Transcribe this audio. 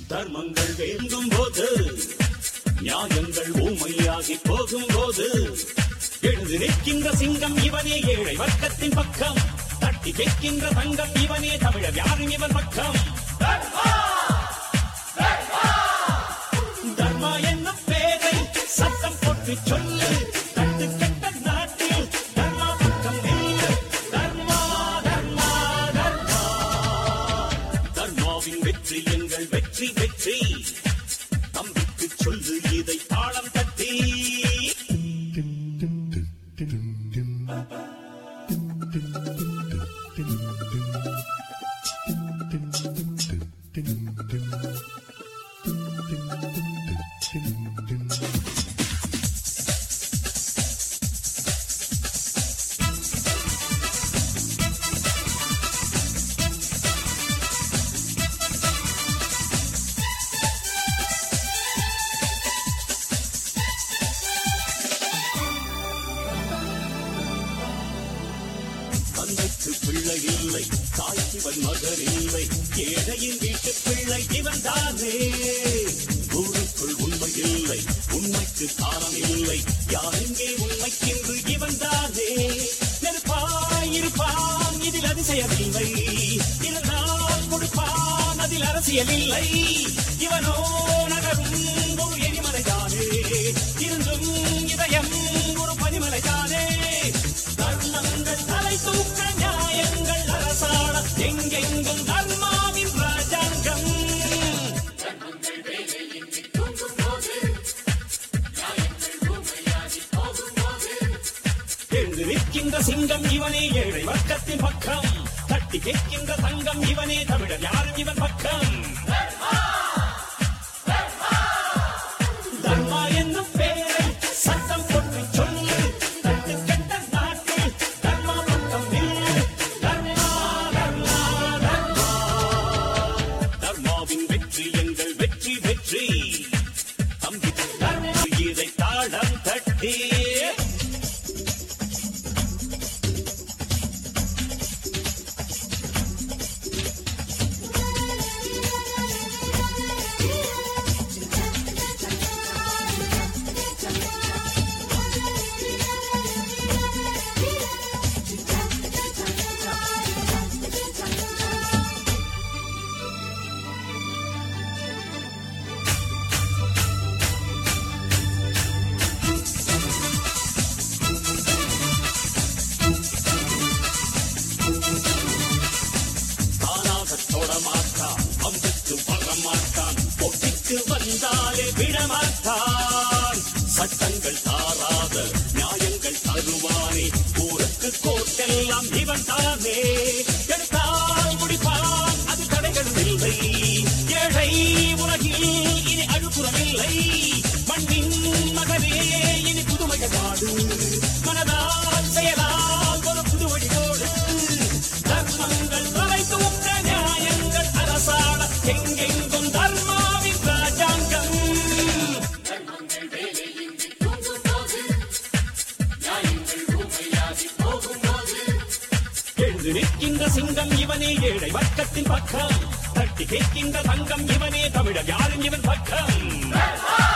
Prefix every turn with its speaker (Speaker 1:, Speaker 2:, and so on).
Speaker 1: தர்மங்கள் வேங்கும் போது நியாயங்கள் ஊமையாகி போகும் போது எழுந்து நிற்கின்ற சிங்கம் இவனே ஏழை வர்க்கத்தின் பக்கம் தட்டி கேட்கின்ற தங்கம் இவனே தமிழர் யாரும் இவன் பக்கம் தர்மா என்னும் பேரை சத்தம் போட்டு சொல்லு தட்டு கெட்ட நாட்டில் தர்மா பக்கம் நில்லு தர்மா தர்மா தர்மா தர்மாவின் வெற்றி எங்கள் வெற்றி வெற்றி தம்பிக்கு சொல்லு இதை தாளம் தட்டி தந்தைக்கு பிள்ளை இல்லை தாய்க்கு இவன் மகன் இல்லை ஏழையின் வீட்டு பிள்ளை இவன் தானே ஊருக்குள் உண்மை இல்லை உண்மைக்கு காலம் இல்லை யாரெங்கே உண்மைக்கென்று இவன் தானே நெருப்பாய் இருப்பான் இதில் அதிசயமில்லை இருந்தால் கொடுப்பான் அதில் அரசியல் இல்லை இவனோ நகரும் ஒரு எரிமலைதானே இருந்தும் இதயம் ஒரு பனிமலைதானே தர்மங்கள் தலை தூக்க நியாயங்கள் அரசாள எங்கெங்கும் தர்மாவின் ராஜாங்கம் எழுந்து நிற்கின்ற சிங்கம் இவனே ஏழை வர்க்கத்தின் பக்கம் தட்டி கேட்கின்ற தங்கம் இவனே தமிழர் யாரும் இவன் பக்கம் தர்மா என்னும் பேரை சத்தம் போட்டு சொல்லு தட்டு கெட்ட நாட்டில் தர்மா பக்கம் நில்லு தர்மா தர்மா தர்மா தர்மாவின் வெற்றி எங்கள் வெற்றி வெற்றி தம்பி தர்மா இதை தாளம் தட்டி தானாக தொட மாட்டான் அம்புக்கு வர மாட்டான் போட்டிக்கு வந்தாலே விடமாட்டான் சட்டங்கள் தாராத நியாயங்கள் தருவானே ஊருக்கு கோட்டெல்லாம் இவன் தானே எடுத்தால் முடிப்பான் அது தடைகள் இல்லை ஏழை உலகில் இனி அழுப்புறமில்லை மண்ணின் மகனே இனி புதுமைய பாடு மனதால் செயலால் ஒரு புது வழியோடு தர்மங்கள் தலை தூக்க நியாயங்கள் அரசாட எங்கெங்கும் தர்மாவின் ராஜாங்கம் எழுந்து நிற்கின்ற சிங்கம் இவனே ஏழை வர்க்கத்தின் பக்கம் தட்டி கேட்கின்ற தங்கம் இவனே தமிழர் யாரும் இவன் பக்கம்